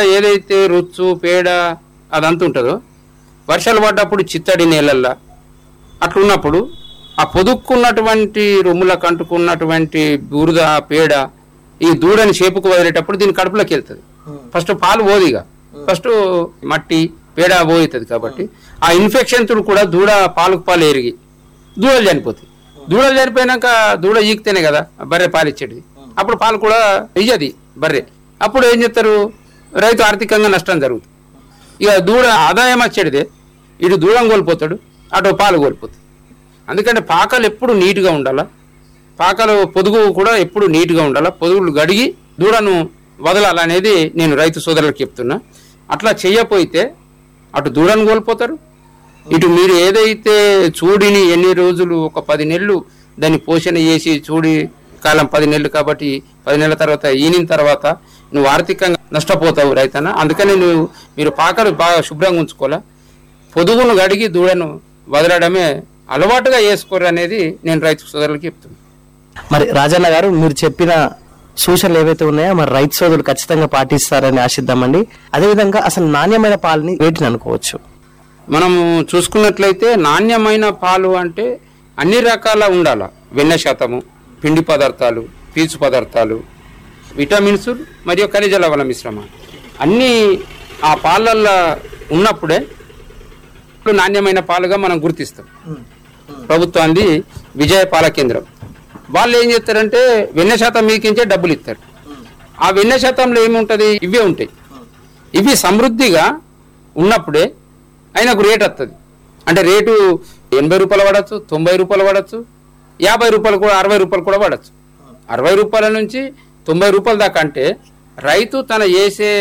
ఏదైతే రుచ్చు పేడ అదంతా ఉంటుందో వర్షాలు పడ్డప్పుడు చిత్తడి నేలల్లో అట్లున్నప్పుడు ఆ పొదుక్కున్నటువంటి రొమ్ములకు అంటుకున్నటువంటి బూరద పేడ ఈ దూడని షేపుకు వదిలేటప్పుడు దీని కడుపులోకి వెళ్తుంది ఫస్ట్ పాలు పోదిగా ఫస్ట్ మట్టి పేడ పోతుంది కాబట్టి ఆ ఇన్ఫెక్షన్ తో కూడా దూడ పాలకు పాలు ఎరిగి దూడలు చనిపోతాయి దూడలు చనిపోయినాక దూడ ఈకితేనే కదా బర్రె పాలు ఇచ్చేది అప్పుడు పాలు కూడా ఇయ్యది బర్రె అప్పుడు ఏం చేస్తారు రైతు ఆర్థికంగా నష్టం జరుగుతుంది ఇక దూడ ఆదాయం వచ్చేటిదే ఇటు దూడం కోల్పోతాడు అటు పాలు కోల్పోతాడు అందుకని పాకలు ఎప్పుడు నీట్గా ఉండాలా పాకలు పొదుగు కూడా ఎప్పుడు నీట్గా ఉండాలా పొదుగులు గడిగి దూడను వదలాలనేది నేను రైతు సోదరులకు చెప్తున్నా అట్లా చేయకపోతే అటు దూడను కోల్పోతారు ఇటు మీరు ఏదైతే చూడిని ఎన్ని రోజులు ఒక పది నెలలు దాన్ని పోషణ చేసి చూడి కాలం పది నెలలు కాబట్టి పది నెలల తర్వాత ఈనిన తర్వాత నువ్వు ఆర్థికంగా నష్టపోతావు రైతన్న అందుకని నువ్వు మీరు పాకలు బాగా శుభ్రంగా ఉంచుకోవాలా పొదుగును గడిగి దూడను వదలడమే అలవాటుగా చేసుకోరు అనేది నేను రైతు సోదరులకు చెప్తున్నాను మరి రాజన్న గారు మీరు చెప్పిన సూచనలు ఏవైతే ఉన్నాయో మరి రైతు సోదరులు ఖచ్చితంగా పాటిస్తారని ఆశిద్దామండి అదేవిధంగా అసలు నాణ్యమైన పాలని వేటిని అనుకోవచ్చు మనము చూసుకున్నట్లయితే నాణ్యమైన పాలు అంటే అన్ని రకాల ఉండాల వెన్న శాతము పిండి పదార్థాలు పీచు పదార్థాలు విటమిన్స్ మరియు ఖనిజ లవణ మిశ్రమ అన్నీ ఆ పాలల్లో ఉన్నప్పుడే ఇప్పుడు నాణ్యమైన పాలుగా మనం గుర్తిస్తాం ప్రభుత్వాన్ని విజయ పాల కేంద్రం వాళ్ళు ఏం చేస్తారంటే వెన్న శాతం మీకించే డబ్బులు ఇస్తారు ఆ వెన్న శాతంలో ఏముంటుంది ఇవే ఉంటాయి ఇవి సమృద్ధిగా ఉన్నప్పుడే ఆయనకు రేట్ వస్తుంది అంటే రేటు ఎనభై రూపాయలు పడవచ్చు తొంభై రూపాయలు పడవచ్చు యాభై రూపాయలు కూడా అరవై రూపాయలు కూడా పడవచ్చు అరవై రూపాయల నుంచి తొంభై రూపాయల దాకా అంటే రైతు తన చేసే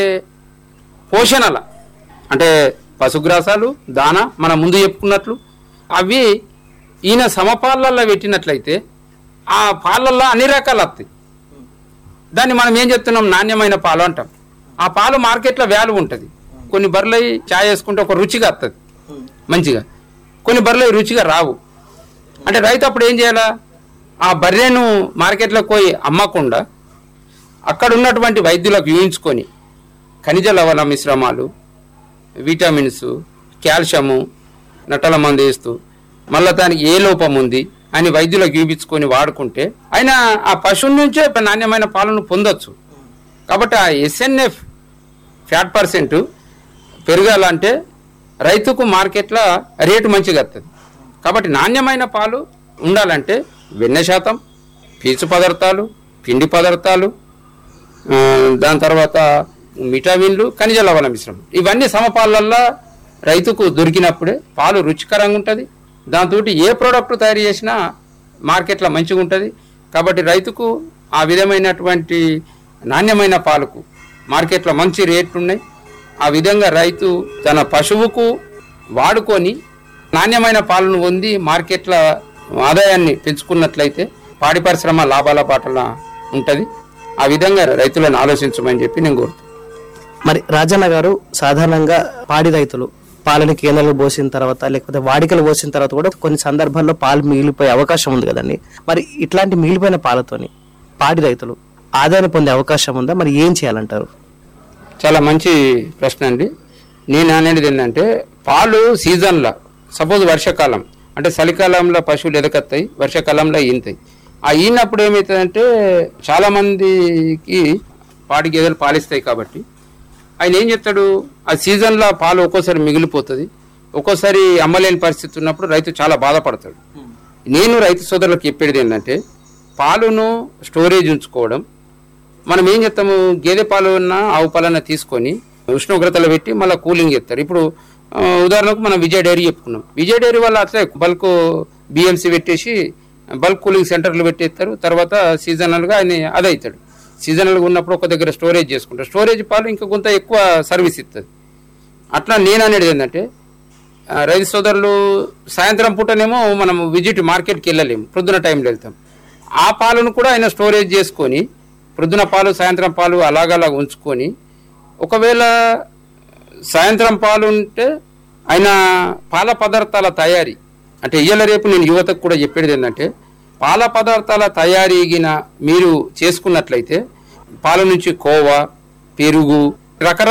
పోషణల అంటే పశుగ్రాసాలు దాన మనం ముందు చెప్పుకున్నట్లు అవి ఈయన సమపాలల్లో పెట్టినట్లయితే ఆ పాలల్లో అన్ని రకాలు వస్తాయి దాన్ని మనం ఏం చెప్తున్నాం నాణ్యమైన పాలు అంటాం ఆ పాలు మార్కెట్లో వాల్యూ ఉంటుంది కొన్ని బర్రెలు చాయ్ వేసుకుంటే ఒక రుచిగా వస్తుంది మంచిగా కొన్ని బర్రెలు రుచిగా రావు అంటే రైతు అప్పుడు ఏం చేయాలా ఆ బర్రెను మార్కెట్లోకి పోయి అమ్మకుండా అక్కడ ఉన్నటువంటి వైద్యులకు చూయించుకొని ఖనిజ లవణ మిశ్రమాలు విటమిన్స్ కాల్షియము నట్టల మందు వేస్తూ మళ్ళీ దానికి ఏ లోపం ఉంది అని వైద్యులకు చూపించుకొని వాడుకుంటే ఆయన ఆ పశువు నుంచే నాణ్యమైన పాలను పొందొచ్చు కాబట్టి ఆ ఎస్ఎన్ఎఫ్ ఫ్యాట్ పర్సెంట్ పెరగాలంటే రైతుకు మార్కెట్లో రేటు మంచిగా వస్తుంది కాబట్టి నాణ్యమైన పాలు ఉండాలంటే వెన్న శాతం పీచు పదార్థాలు పిండి పదార్థాలు ఆ, దాని తర్వాత విటమిన్లు ఖనిజ లవణ మిశ్రమం ఇవన్నీ సమపాలల్లో రైతుకు దొరికినప్పుడే పాలు రుచికరంగా ఉంటుంది దాంతో ఏ ప్రోడక్ట్ తయారు చేసినా మార్కెట్లో మంచిగా ఉంటుంది కాబట్టి రైతుకు ఆ విధమైనటువంటి నాణ్యమైన పాలకు మార్కెట్లో మంచి రేట్లు ఉన్నాయి ఆ విధంగా రైతు తన పశువుకు వాడుకొని నాణ్యమైన పాలను పొంది మార్కెట్ల ఆదాయాన్ని పెంచుకున్నట్లయితే పాడి పరిశ్రమ లాభాల బాటల ఉంటుంది ఆ విధంగా రైతులను ఆలోచించమని చెప్పి నేను కోరుతున్నాను మరి రాజన్న గారు సాధారణంగా పాడి రైతులు పాలని కేంద్రాలు పోసిన తర్వాత లేకపోతే వాడికలు పోసిన తర్వాత కూడా కొన్ని సందర్భాల్లో పాలు మిగిలిపోయే అవకాశం ఉంది కదండి మరి ఇట్లాంటి మిగిలిపోయిన పాలతోని పాడి రైతులు ఆదాయం పొందే అవకాశం ఉందా మరి ఏం చేయాలంటారు చాలా మంచి ప్రశ్న అండి నేను అనేది ఏంటంటే పాలు సీజన్లో సపోజ్ వర్షాకాలం అంటే చలికాలంలో పశువులు ఎదకత్తాయి వర్షాకాలంలో ఈనుతాయి ఆ ఈనప్పుడు ఏమవుతుందంటే చాలా మందికి పాడి గేదెలు పాలిస్తాయి కాబట్టి ఆయన ఏం చెప్తాడు ఆ సీజన్లో పాలు ఒక్కోసారి మిగిలిపోతుంది ఒక్కోసారి అమ్మలేని పరిస్థితి ఉన్నప్పుడు రైతు చాలా బాధపడతాడు నేను రైతు సోదరులకు చెప్పేది ఏంటంటే పాలును స్టోరేజ్ ఉంచుకోవడం మనం ఏం చేస్తాము గేదె పాలు ఉన్న ఆవు పాలన తీసుకొని ఉష్ణోగ్రతలో పెట్టి మళ్ళీ కూలింగ్ చేస్తారు ఇప్పుడు ఆ, ఉదాహరణకు మనం విజయ డైరీ చెప్పుకున్నాం విజయ డైరీ వల్ల అట్లే బల్క్ బిఎంసీ పెట్టేసి బల్క్ కూలింగ్ సెంటర్లు పెట్టేస్తారు తర్వాత సీజనల్గా ఆయన అది అవుతాడు సీజనల్గా ఉన్నప్పుడు ఒక దగ్గర స్టోరేజ్ చేసుకుంటారు స్టోరేజ్ పాలు ఇంకా కొంత ఎక్కువ సర్వీస్ ఇస్తుంది అట్లా నేను అనేది ఏంటంటే ఆ, రైతు సోదరులు సాయంత్రం పూటనేమో మనం విజిట్ మార్కెట్కి వెళ్ళలేము ప్రొద్దున టైంలో వెళ్తాం ఆ పాలను కూడా ఆయన స్టోరేజ్ చేసుకొని ప్రొద్దున పాలు సాయంత్రం పాలు అలాగలా ఉంచుకొని ఒకవేళ సాయంత్రం పాలు ఉంటే ఆయన పాల పదార్థాల తయారీ అంటే ఇయ్యాల రేపు నేను యువతకు కూడా చెప్పేది ఏంటంటే పాల పదార్థాల తయారీగిన మీరు చేసుకున్నట్లయితే పాల నుంచి కోవా పెరుగు రకరకాల